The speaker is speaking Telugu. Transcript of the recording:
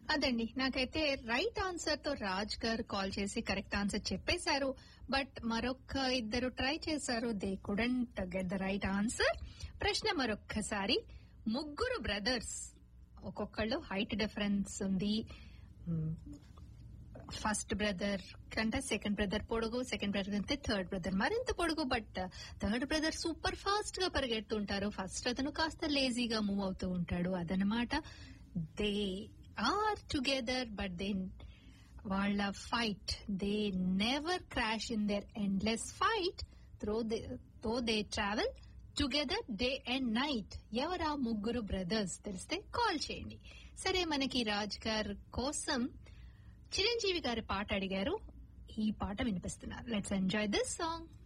అదండి నాకైతే రైట్ ఆన్సర్ తో రాజ్ గారు కాల్ చేసి కరెక్ట్ ఆన్సర్ చెప్పేశారు బట్ మరొక ఇద్దరు ట్రై చేశారు they couldn't get the right answer ప్రశ్న మరొక్కసారి ముగ్గురు బ్రదర్స్ ఒక్కొక్కళ్ళు హైట్ డిఫరెన్స్ ఉంది ఫస్ట్ బ్రదర్ కంటే సెకండ్ బ్రదర్ పొడుగు సెకండ్ బ్రదర్ కంటే థర్డ్ బ్రదర్ మరింత పొడుగు but third brother super fast గా పరిగెడుతుంటారు ఫస్ట్ అతను కాస్త లేజీగా మూవ్ అవుతూ ఉంటాడు అదనమాట they are together but they వాళ్ళ fight they never crash in their endless fight through they though they travel together day and night ఎవరా ముగ్గురు బ్రదర్స్ తెలిస్తే కాల్ చేయండి సరే మనకి రాజ్ గారు కోసం చిరంజీవి గారి పాట అడిగారు ఈ పాట వినిపిస్తున్నారు లెట్స్ ఎంజాయ్ దిస్ సాంగ్